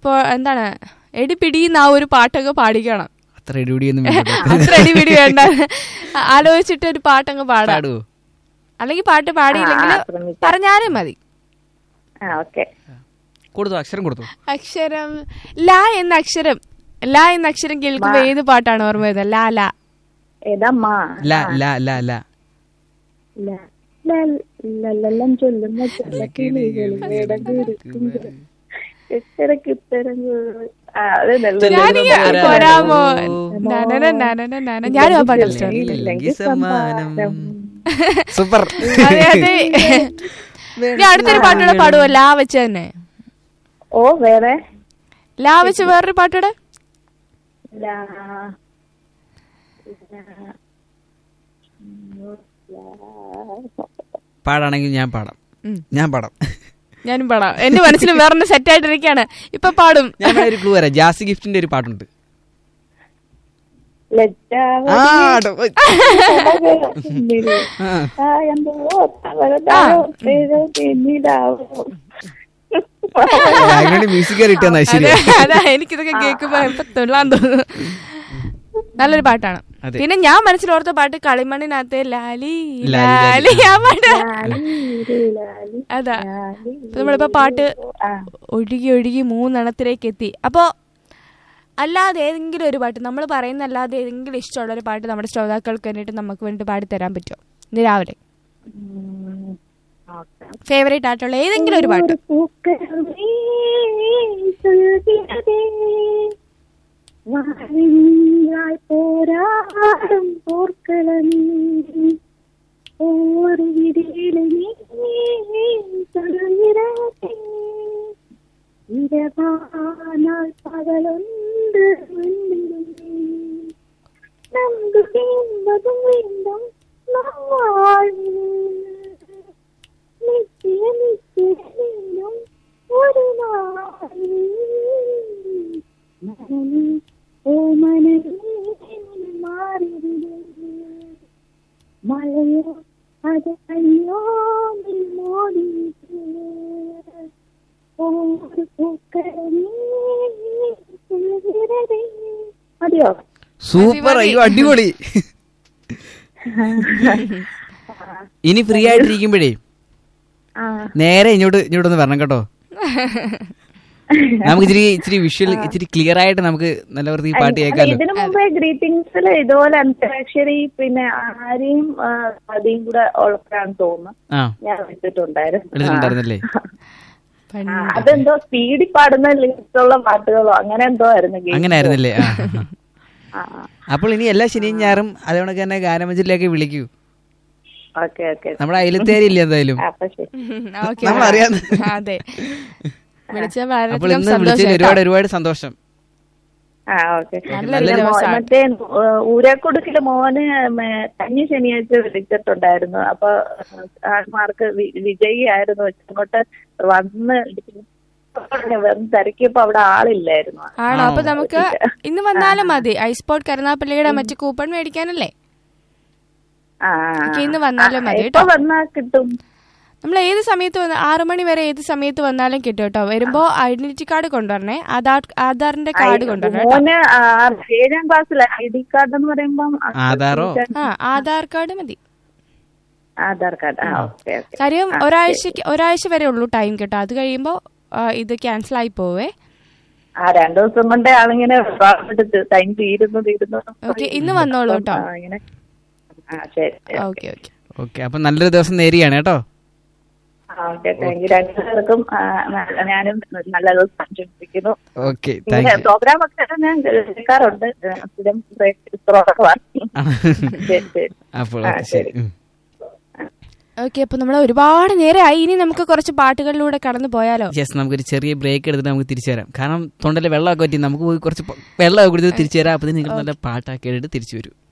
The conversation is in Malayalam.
ഇപ്പൊ എന്താണ് എടി പിടിയുന്ന ആ ഒരു പാട്ടൊക്കെ പാടിക്കണം അത്ര ഇടിപിടിയൊന്നും വേണ്ട. അത്ര എടി പിടി വേണ്ട ആലോചിച്ചിട്ട് ഒരു പാട്ടങ്ങ് പാടാം പാടുവോ അല്ലെങ്കിൽ പാട്ട് പാടിയില്ലെങ്കിൽ ആ, ശ്രമിക്കാം. പറഞ്ഞാലും മതി ആ ഓക്കെ കൊടുത്തു അക്ഷരം കൊടുത്തു അക്ഷരം ല എന്ന അക്ഷരം ല എന്ന അക്ഷരം കേൾക്കുമ്പോ ഏത് പാട്ടാണ് ഓർമ്മ വരുന്നത് ലാ ലാ ഏതമ്മാ ല ല ല ല ല- ല- ലല്ലല്ലം ചൊല്ലുന്ന ചെല്ലക്കിളികളും വേടങ്കൂരുക്കും എട്ടരക്ക് ഉത്തരം കൊ- ആ, അത് നല്ല- ഞാനിങ്ങനെ പോരാമോ നനന നനന നന ഞാനും ആ പാട്ട് ഇഷ്ടമാണ് ഇല്ലെങ്കിൽ സമ്മാനം സൂപ്പർ അതെ അതെ ഇനി അടുത്തൊരു പാട്ടൂടെ പാടുവോ ലാ വെച്ച് തന്നെ ഓ വേറെ ലാ വെച്ച് വേറൊരു പാട്ടൂടെ ല- ല- ല- പാടാണെങ്കിൽ ഞാൻ പാടാം ഉം. ഞാൻ പാടാം ഞാനും പാടാം എന്റെ മനസ്സിൽ വേറൊന്ന് സെറ്റ് ആയിട്ടിരിക്കാണ് ഇപ്പൊ പാടും ഞാൻ വേണേ ഒരു ക്ലൂ വരാം ജാസി ഗിഫ്റ്റിന്റെ ഒരു പാട്ടുണ്ട് ലജ്ജാവതി ആ ട്ടോ. ഓയ്. പിന്നില് ആ. തായന്തോ തവരതായോ പേരോ പിന്നിലാവോ അതിനുവേണ്ടി മ്യൂസിക് കിട്ടിയെന്നാ അതെ ശരി അതാ എനിക്കിതൊക്കെ കേൾക്കുമ്പോ ഇപ്പൊ തൊള്ളാൻ തോന്നുന്നു നല്ലൊരു പാട്ടാണ് അതെ. പിന്നെ ഞാൻ മനസ്സിലോർത്ത പാട്ട് കളിമണ്ണിനകത്തെ ലാലി ലാലി, ലാലി ആ പാട്ട് ലാലി, ലാലി, അതാ ലാലി. ഇപ്പൊ നമ്മളിപ്പോ പാട്ട് ആ, ഒഴുകി ഒഴുകി മൂന്നെണ്ണത്തിലേക്ക് എത്തി അപ്പോ അല്ലാതെ ഏതെങ്കിലും ഒരു പാട്ട് നമ്മൾ പറയുന്ന അല്ലാതെ ഏതെങ്കിലും ഇഷ്ടമുള്ള ഒരു പാട്ട് നമ്മുടെ ശ്രോതാക്കൾക്ക് വേണ്ടിയിട്ട് നമുക്ക് വേണ്ടി പാടി തരാൻ പറ്റുമോ ഇന്ന് രാവിലെ ഉം, ഓക്കേ. ഫേവറേറ്റ് ആയിട്ടുള്ള ഏതെങ്കിലും ഒരു പാട്ട് ഒരു പൂക്കളമേ സുൽകിനതേ, വാരിയായി പോരാടും പോർക്കളമേ ഒരു വിടിയിലെ നീ തൊഴുകിടക്കേ. ഇരവാനാൾ പകലുണ്ട് മുന്നിലേ. നമുക്ക് വീണ്ടും വീണ്ടും നാവാഴ്ന്നു. നിത്യ നിത്യ വീണ്ടും ഒരു നാൾ മനമേ ഓ മനമേ മാറിവിടും മലയോ അത് അയ്യോ നീ മോടി ഒരു പൂക്കളമേ സുന്ദരമേ. മതിയോ സൂപ്പർ അയ്യോ അടിപൊളി ഇനി ഫ്രീ ആയിട്ടിരിക്കുമ്പോഴേ ആ നേരെ ഇങ്ങോട്ട് ഇങ്ങോട്ട് ഒന്ന് വരണം കേട്ടോ നമുക്ക് ഇച്ചിരി ഇച്ചിരി വിഷ്വൽ ഇച്ചിരി ക്ലിയർ ആയിട്ട് നമുക്ക് നല്ല വൃത്തി പാട്ട് അല്ല, കേൾക്കാമല്ലോ ഇതിനു മുമ്പേ ഗ്രീറ്റിംഗ്സിൽ ഇതുപോലെ അന്താക്ഷരി പിന്നെ ആരെയും അതിയും കൂടെ ഉള്ളപ്പോഴാണ് തോന്നുന്നു ആ ഞാൻ വിട്ടിട്ടുണ്ടായിരുന്നു എടുത്തിട്ടുണ്ടായിരുന്നല്ലേ പണ്ട്. ആ, അതെന്തോ സ്പീഡിൽ പാടുന്ന ലിസ്റ്റുള്ള പാട്ടുകളോ അങ്ങനെ എന്തോ ആയിരുന്നു game. അങ്ങനെ ആയിരുന്നല്ലേ ആ ആ, ആ. അപ്പോൾ ഇനി എല്ലാ ശനിയും ഞായറും അതേണക്ക് തന്നെ ഗാനമഞ്ചലിലേക്ക് വിളിക്കൂ ഓക്കെ ഓക്കെ നമ്മുടെ അയലത്തേരില്ല എന്തായാലും അപ്പൊ ശരി ഓക്കേ. നമ്മളറിയാവുന്ന- അതെ വിളിച്ച അപ്പോൾ ഇന്ന് വിളിച്ചതിൽ ഒരുപാട് ഒരുപാട് സന്തോഷം ആ ഓക്കെ നല്ലൊരു പിന്നെ മോ- ദിവസമാണ്. മറ്റേ ഏഹ്, ഊരാക്കുടുക്കിലെ മോന് മേ- കഴിഞ്ഞ ശനിയാഴ്ച വിളിച്ചിട്ടുണ്ടായിരുന്നു അപ്പൊ ആൾമാർക്ക് വിജയി ആയിരുന്നു അങ്ങോട്ട് വന്ന് വന്ന് തിരക്കിയപ്പോ അവിടെ ആളില്ലായിരുന്നു ആണോ അപ്പൊ നമുക്ക് ഇന്ന് വന്നാലും മതി ഐസ്പോർട്ട് കരുനാപ്പള്ളിയുടെ മറ്റു കൂപ്പൺ മേടിക്കാനല്ലേ ആ ഓക്കേ, ഇന്ന് വന്നാലും മതി ഇപ്പൊ കേട്ടോ. വന്നാ കിട്ടും നമ്മൾ ഏത് സമയത്ത് വന്ന് ആറു മണി വരെ ഏത് സമയത്ത് വന്നാലും കിട്ടും കേട്ടോ വരുമ്പോ ഐഡന്റിറ്റി കാർഡ് കൊണ്ടുവരണേ ആധാർ ആധാറിന്റെ കാർഡ് കൊണ്ടുവരണം കേട്ടോ മോന് ആ, ഏഴാം ക്ലാസ്സിലെ ഐ ഡി കാർഡ് എന്ന് പറയുമ്പം ആധാറോ? ആ ആധാർ കാർഡ് മതി ആധാർ കാർഡ് ആ ഓക്കെ ഓക്കെ കാര്യം ഒരാഴ്ചക്ക് ഒരാഴ്ച വരെ ഉള്ളൂ ടൈം കേട്ടോ അത് കഴിയുമ്പോ ആ, ഇത് ക്യാൻസൽ ആയി പോവേ ആ രണ്ടു ദിവസം കൊണ്ടേ ആളിങ്ങനെ പാവപ്പെട്ട് ടൈം തീരുന്നു തീരുന്നു ഓക്കെ ഇന്ന് വന്നോളൂ കേട്ടോ ആ, ഇങ്ങനെ ആ ശരി ഓക്കെ ഓക്കെ ഓക്കെ അപ്പൊ നല്ലൊരു ദിവസം നേരിയാണ് കേട്ടോ ആ ഓക്കെ താങ്ക് യു രണ്ടുപേർക്കും ആ, നല്ല- ഞാനും നല്ല ദിവസം ആശംസിക്കുന്നു ഓക്കെ ഇങ്ങനെ താങ്ക് യു പ്രോഗ്രാം ഒക്കെ ഞാൻ കേൾക്കാറുണ്ട് സ്ഥിരം പ്രോഗ്രാം ശരി ശരി അപ്പോൾ ആ, ഓക്കെ ശരി ഉം. ഓക്കെ അപ്പൊ നമ്മൾ ഒരുപാട് നേരമായി ഇനി നമുക്ക് കുറച്ച് പാട്ടുകളിലൂടെ കടന്നു പോയാലോ യെസ് നമുക്കൊരു ചെറിയ ബ്രേക്ക് എടുത്തിട്ട് നമുക്ക് തിരിച്ചു വരാം കാരണം തൊണ്ടയിൽ വെള്ളമൊക്കെ പറ്റി നമുക്ക് പോയി കുറച്ച് പ- വെള്ളമൊക്കെ കുടിച്ച് തിരിച്ചു വരാം അപ്പോൾ നിങ്ങൾ നല്ല പാട്ടൊക്കെ എടുത്ത് തിരിച്ചു വരും